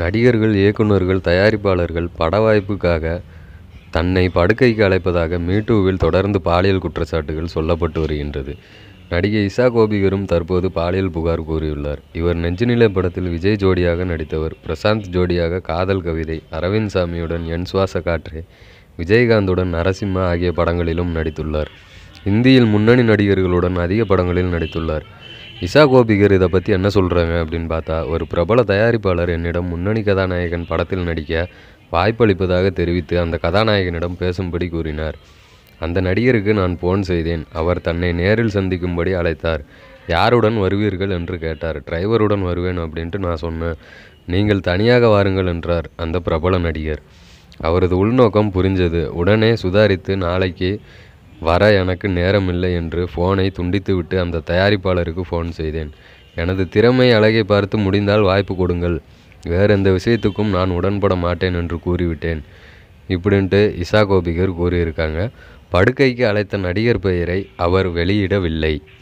நடிகர்கள் இயக்குனர்கள் தயாரிப்பாளர்கள் பட வாய்ப்புக்காக தன்னை படுக்கைக்கு அழைப்பதாக மீட்டூவில் தொடர்ந்து பாலியல் குற்றச்சாட்டுகள் சொல்லப்பட்டு வருகின்றது நடிகை இசா கோபிகரும் தற்போது பாலியல் புகார் கூறியுள்ளார் இவர் நெஞ்சுநிலை படத்தில் விஜய் ஜோடியாக நடித்தவர் பிரசாந்த் ஜோடியாக காதல் கவிதை அரவிந்த் சாமியுடன் என் சுவாச காற்றே விஜயகாந்துடன் நரசிம்மா ஆகிய படங்களிலும் நடித்துள்ளார் இந்தியில் முன்னணி நடிகர்களுடன் அதிக படங்களில் நடித்துள்ளார் இசா கோபிகர் இதை பற்றி என்ன சொல்கிறாங்க அப்படின்னு பார்த்தா ஒரு பிரபல தயாரிப்பாளர் என்னிடம் முன்னணி கதாநாயகன் படத்தில் நடிக்க வாய்ப்பளிப்பதாக தெரிவித்து அந்த கதாநாயகனிடம் பேசும்படி கூறினார் அந்த நடிகருக்கு நான் போன் செய்தேன் அவர் தன்னை நேரில் சந்திக்கும்படி அழைத்தார் யாருடன் வருவீர்கள் என்று கேட்டார் டிரைவருடன் வருவேன் அப்படின்ட்டு நான் சொன்னேன் நீங்கள் தனியாக வாருங்கள் என்றார் அந்த பிரபல நடிகர் அவரது உள்நோக்கம் புரிஞ்சது உடனே சுதாரித்து நாளைக்கு வர எனக்கு நேரமில்லை என்று ஃபோனை துண்டித்துவிட்டு அந்த தயாரிப்பாளருக்கு ஃபோன் செய்தேன் எனது திறமை அழகை பார்த்து முடிந்தால் வாய்ப்பு கொடுங்கள் வேற எந்த விஷயத்துக்கும் நான் உடன்பட மாட்டேன் என்று கூறிவிட்டேன் இப்படின்ட்டு இசா கோபிகர் கூறியிருக்காங்க படுக்கைக்கு அழைத்த நடிகர் பெயரை அவர் வெளியிடவில்லை